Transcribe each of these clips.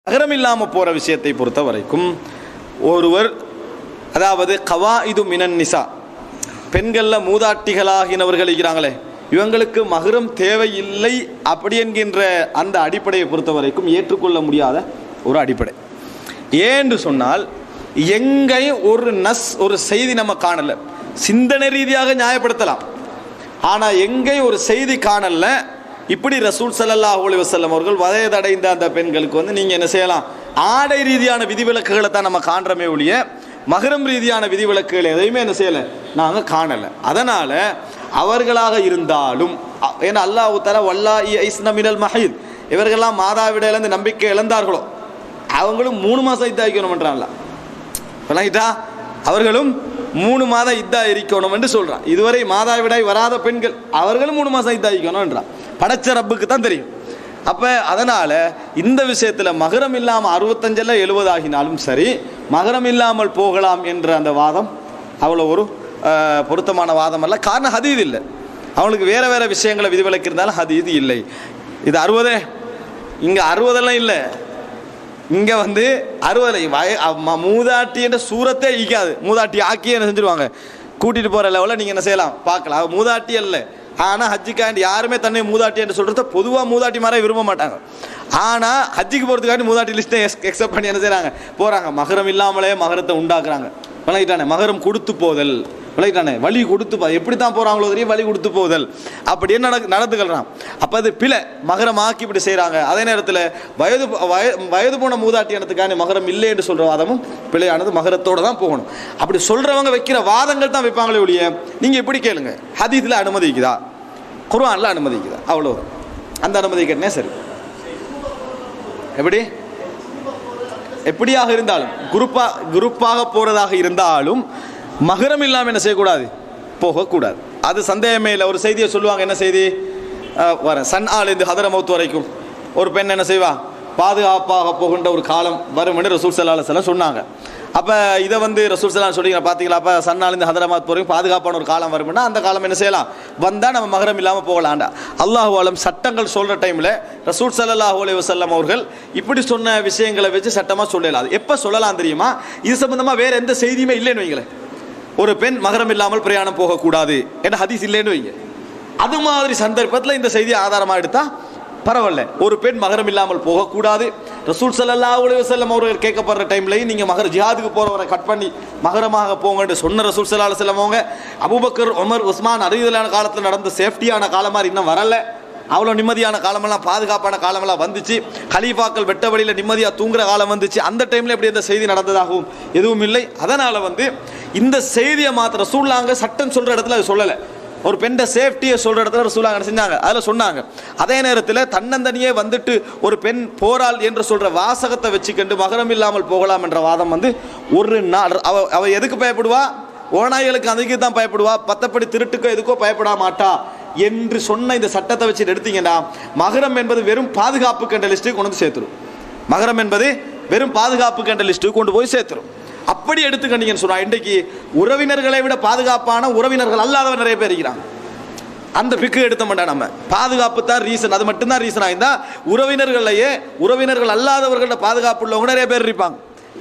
நகரம் இல்லாமல் போகிற விஷயத்தை பொறுத்த வரைக்கும் ஒருவர் அதாவது கவா இது மினன் நிசா பெண்களில் மூதாட்டிகளாகினவர்கள் இருக்கிறாங்களே இவங்களுக்கு மகரம் தேவையில்லை அப்படி என்கின்ற அந்த அடிப்படையை பொறுத்த வரைக்கும் ஏற்றுக்கொள்ள முடியாத ஒரு அடிப்படை ஏன்னு சொன்னால் எங்கேயும் ஒரு நஸ் ஒரு செய்தி நம்ம காணல சிந்தனை ரீதியாக நியாயப்படுத்தலாம் ஆனால் எங்கேயும் ஒரு செய்தி காணல இப்படி ரசூல் ஸல்லல்லாஹு அலைஹி வஸல்லம் அவர்கள் வயதடைந்த அந்த பெண்களுக்கு வந்து நீங்கள் என்ன செய்யலாம் ஆடை ரீதியான விதிவிலக்குகளை தான் நம்ம காண்றமே ஒழிய மகரம் ரீதியான விதிவிலக்குகள் எதையுமே என்ன செய்யலை நாங்கள் காணலை அதனால் அவர்களாக இருந்தாலும் அ- ஏன்னா அல்லாஹ் தர வல்லா ஐஸ்ன மினல் மஹீத் இவர்கள்லாம் மாதாவிடையிலேருந்து நம்பிக்கை இழந்தார்களோ அவங்களும் மூணு மாதம் இதாக்கணும்ன்றான்ல விளங்கிட்டா அவர்களும் மூணு மாதம் இத்தா இருக்கணும் என்று சொல்றான் இதுவரை மாதாவிடாய் வராத பெண்கள் அவர்களும் மூணு மாதம் இத்தா இருக்கணும்ன்றான் படைச்ச ரப்புக்கு தான் தெரியும் அப்போ அதனால் இந்த விஷயத்தில் மகரம் இல்லாமல் அறுபத்தஞ்சில் எழுபது ஆகினாலும் சரி மகரம் இல்லாமல் போகலாம் என்ற அந்த வாதம் அவ்வளோ ஒரு அஹ், பொருத்தமான வாதம் அல்ல காரணம் ஹதீது இல்லை அவனுக்கு வேற வேற விஷயங்களை விதிவிலக்கு இருந்தாலும் ஹதீது இல்லை இது அறுபதே இங்கே அறுபதெல்லாம் இல்லை இங்கே வந்து அறுபது வய அ- ம- மூதாட்டி என்ற சூரத்தே ஈக்காது மூதாட்டி ஆக்கி என்ன செஞ்சுருவாங்க கூட்டிகிட்டு போகிற லெவலில் நீங்கள் என்ன செய்யலாம் பார்க்கலாம் அவ மூதாட்டி அல்ல ஆனால் ஹஜ்ஜுக்காண்டி யாருமே தன்னை மூதாட்டி என்று சொல்கிறத பொதுவாக மூதாட்டி மாதிரி விரும்ப மாட்டாங்க ஆனால் ஹஜ்ஜுக்கு போகிறதுக்காண்டி மூதாட்டி லிஸ்ட்டை எக்ஸப்ட் பண்ணி என்ன செய்கிறாங்க போகிறாங்க மகரம் இல்லாமலே மகரத்தை உண்டாக்குறாங்க விளங்கிட்டானே மகரம் கொடுத்து போதல் விளங்கிட்டானே வழி கொடுத்து போ எப்படி தான் போகிறாங்களோ தெரியும் வழி கொடுத்து போதல் அப்படியே நடக்கு நடந்துக்கிறான் அப்போ அது பிழை மகரம் ஆக்கி இப்படி செய்கிறாங்க அதே நேரத்தில் வயது வய வயது போன மூதாட்டியனத்துக்கான மகரம் இல்லை என்று சொல்கிற வாதமும் பிழையானது மகரத்தோடு தான் போகணும் அப்படி சொல்கிறவங்க வைக்கிற வாதங்கள் தான் வைப்பாங்களே ஒழிய நீங்கள் எப்படி கேளுங்க ஹதீஸில் அனுமதிக்குதா குர்ஆனில் அனுமதிக்குதா அவ்வளோ அந்த அனுமதி கேட்டனே சரி எப்படி எப்படியாக இருந்தாலும் குரூப்பா குரூப்பாக போகிறதாக இருந்தாலும் மகரம் இல்லாமல் என்ன செய்யக்கூடாது போகக்கூடாது அது சந்தேகமே இல்லை ஒரு செய்தியை சொல்லுவாங்க என்ன செய்தி அஹ், வரேன் சன் ஆலேருந்து ஹதரமௌத் வரைக்கும் ஒரு பெண் என்ன செய்வா பாதுகாப்பாக போகின்ற ஒரு காலம் வரும் என்று ரசூல் சல்லா செல்லம் சொன்னாங்க அப்போ இதை வந்து ரசூல் சல்லாம் சொல்லிங்க பார்த்தீங்களா அப்போ சன்னாலேருந்து ஹதரமாத் வரைக்கும் பாதுகாப்பான ஒரு காலம் வரும்னா அந்த காலம் என்ன செய்யலாம் வந்தால் நம்ம மகரம் இல்லாமல் போகலாண்டா அல்லாஹு ஆலம் சட்டங்கள் சொல்கிற டைமில் ரசூல் சல்லல்லாஹு அலைஹி வஸல்லம் அவர்கள் இப்படி சொன்ன விஷயங்களை வச்சு சட்டமாக சொல்லலாம் அது எப்போ சொல்லலாம் தெரியுமா இது சம்பந்தமாக வேற எந்த செய்தியுமே இல்லைன்னு வைங்களேன் ஒரு பெண் மகரம் இல்லாமல் பிரயாணம் போகக்கூடாது என்ற ஹதீஸ் இல்லைன்னு வைங்க அது மாதிரி சந்தர்ப்பத்தில் இந்த செய்தியை ஆதாரமாக எடுத்தா பரவாயில்ல ஒரு பெண் மகரம் இல்லாமல் போகக்கூடாது ரசூல் ஸல்லல்லாஹு அலைஹி வஸல்லம் அவர்கள் கேட்கப்படுற டைம்லையும் நீங்கள் மகர ஜிஹாதுக்கு போகிறவரை கட் பண்ணி மகரமாக போங்கன்னு சொன்ன ரசூல் ஸல்லல்லாஹு அலைஹி வஸல்லம் அவங்க அபூபக்கர் உமர் உஸ்மான் அறிவியலான காலத்தில் நடந்த சேஃப்டியான காலம் மாதிரி இன்னும் வரல அவ்வளோ நிம்மதியான காலமெல்லாம் பாதுகாப்பான காலமெல்லாம் வந்துச்சு கலீஃபாக்கள் வெட்ட வழியில் நிம்மதியாக தூங்குற காலம் வந்துச்சு அந்த டைமில் எப்படி இந்த செய்தி நடந்ததாகவும் எதுவும் இல்லை அதனால் வந்து இந்த செய்தியை மாத்திர சூழ்நாங்க சட்டம் சொல்கிற இடத்துல அது சொல்லலை ஒரு பெண்ட சேஃப்டியை சொல்கிற இடத்துல ரசூலாங்க என்ன செஞ்சாங்க அதில் சொன்னாங்க அதே நேரத்தில் தன்னந்தனியே வந்துட்டு ஒரு பெண் போராள் என்று சொல்கிற வாசகத்தை வச்சுக்கண்டு மகரம் இல்லாமல் போகலாம் என்ற வாதம் வந்து ஒரு நாள் அவ அவ எதுக்கு பயப்படுவா ஓநாய்களுக்கு அதுக்கு தான் பயப்படுவா பத்தப்படி திருட்டுக்கோ எதுக்கோ பயப்பட மாட்டா என்று சொன்ன இந்த சட்டத்தை வச்சு எடுத்தீங்கன்னா மகரம் என்பது வெறும் பாதுகாப்பு கண்ட லிஸ்ட்டுக்கு கொண்டு வந்து சேர்த்துரும் மகரம் என்பது வெறும் பாதுகாப்பு கண்ட லிஸ்ட்டுக்கு கொண்டு போய் சேர்த்துரும் அப்படி எடுத்துக்கண்டீங்கன்னு சொன்னா இன்றைக்கு உறவினர்களை விட பாதுகாப்பான உறவினர்கள் அல்லாதவர் நிறைய பேர் இருக்கிறாங்க அந்த பிக்கு எடுத்த மாட்டோம் நம்ம பாதுகாப்பு தான் ரீசன் அது மட்டும்தான் ரீசன் ஆயிருந்தா உறவினர்களையே உறவினர்கள் அல்லாதவர்கள பாதுகாப்பு உள்ளவங்க நிறைய பேர் இருப்பாங்க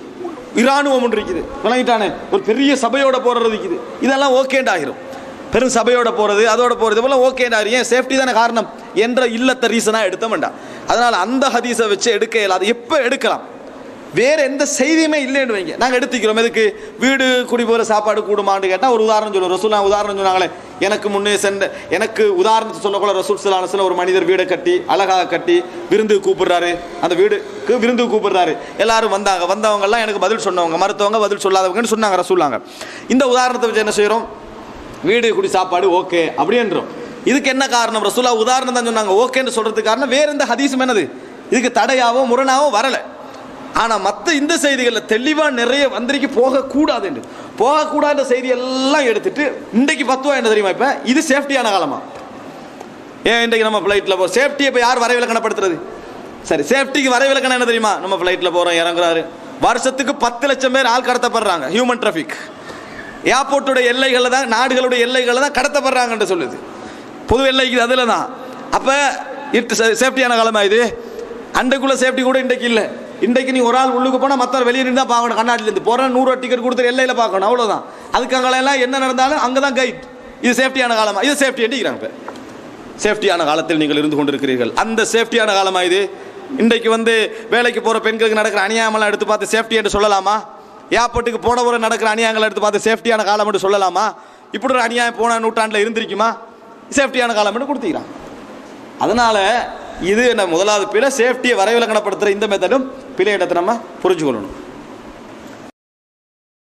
இராணுவம் ஒன்று இருக்குது விளங்கிட்டானே ஒரு பெரிய சபையோட போறது இருக்குது இதெல்லாம் ஓகேண்டாகிரும் பெரும் சபையோட போகிறது அதோட போகிறது இதெல்லாம் ஓகேண்டாரு ஏன் சேஃப்டி தானே காரணம் என்ற இல்லத்த ரீசனாக எடுத்த வேண்டாம் அதனால் அந்த ஹதீஸை வச்சு எடுக்க இயலாது எப்போ எடுக்கலாம் வேற எந்த செய்தியுமே இல்லைன்னு வைங்க நாங்கள் எடுத்துக்கிறோம் எதுக்கு வீடு குடி போகிற சாப்பாடு கூடுமான்னு கேட்டால் ஒரு உதாரணம் சொல்லுவோம் ரசூல் நான் உதாரணம் சொன்னாங்களே எனக்கு முன்னே சென்ற எனக்கு உதாரணத்தை சொல்லக்கூட ரசூல் சிலானசில் ஒரு மனிதர் வீடை கட்டி அழகாக கட்டி விருந்து கூப்பிடுறாரு அந்த வீடுக்கு விருந்து கூப்பிடுறாரு எல்லாரும் வந்தாங்க வந்தவங்கெல்லாம் எனக்கு பதில் சொன்னவங்க மருத்துவங்க பதில் சொல்லாதவங்கன்னு சொன்னாங்க ரசூலாங்க இந்த உதாரணத்தை வச்சு என்ன செய்கிறோம் வீடு குடி சாப்பாடு ஓகே அப்படின்றோம் இதுக்கு என்ன காரணம் ரசூலா உதாரணம் தான் சொன்னாங்க ஓகேன்னு சொல்றதுக்கு காரணம் வேற எந்த ஹதீஸும் என்னது இதுக்கு தடையாவோ முரணாவோ வரலை ஆனால் மற்ற இந்த செய்திகளில் தெளிவாக நிறைய வந்திரிக்கு போகக்கூடாது என்று போகக்கூடாத செய்தி எல்லாம் எடுத்துட்டு இன்றைக்கு பத்துவா என்ன தெரியுமா இப்போ இது சேஃப்டியான காலமா ஏன் இன்றைக்கு நம்ம ஃப்ளைட்டில் போ சேஃப்டி இப்போ யார் வரைவிலக்கணப்படுத்துறது சரி சேஃப்டிக்கு வரைவிலக்கணம் என்ன தெரியுமா நம்ம ஃப்ளைட்டில் போகிறோம் இறங்குறாரு வருஷத்துக்கு பத்து லட்சம் பேர் ஆள் கடத்தப்படுறாங்க ஹியூமன் டிராஃபிக் ஏர்போர்ட்டுடைய எல்லைகளில் தான் நாடுகளுடைய எல்லைகளில் தான் கடத்தப்படுறாங்கன்னு சொல்லுது பொது எல்லைக்கு அதில் தான் அப்போ இட்டு சேஃப்டியான காலமா இது அண்டைக்குள்ள சேஃப்டி கூட இன்றைக்கு இல்லை இன்றைக்கு நீ ஒரு ஆள் உள்ளுக்கு போனால் மற்ற வெளியே நின்று தான் பார்க்கணும் கண்ணாடியிலேருந்து போகிறேன் நூறு டிக்கெட் கொடுத்து எல்லையில் பார்க்கணும் அவ்வளோதான் அதுக்காங்களெல்லாம் என்ன நடந்தாலும் அங்கே தான் கைட் இது சேஃப்டியான காலமா இது சேஃப்டி எண்டிக்கிறாங்க இப்போ சேஃப்டியான காலத்தில் நீங்கள் இருந்து கொண்டிருக்கிறீர்கள் அந்த சேஃப்டியான காலமா இது இன்றைக்கு வந்து வேலைக்கு போகிற பெண்களுக்கு நடக்கிற அநியாயமெல்லாம் எடுத்து பார்த்து சேஃப்டி என்று சொல்லலாமா ஏர்போர்ட்டுக்கு போன ஒரு நடக்கிற அநியாயங்களை எடுத்து பார்த்து சேஃப்டியான காலம் என்று சொல்லலாமா இப்படி ஒரு அநியாயம் போன நூற்றாண்டில் இருந்திருக்குமா சேஃப்டியான காலம் என்று கொடுத்துக்கிறான் அதனால இது என்ன முதலாவது பிழை சேஃப்டியை வரைவிலக்கணப்படுத்துகிற இந்த மெத்தடும் பிழை இடத்தை நம்ம புரிஞ்சு கொள்ளணும்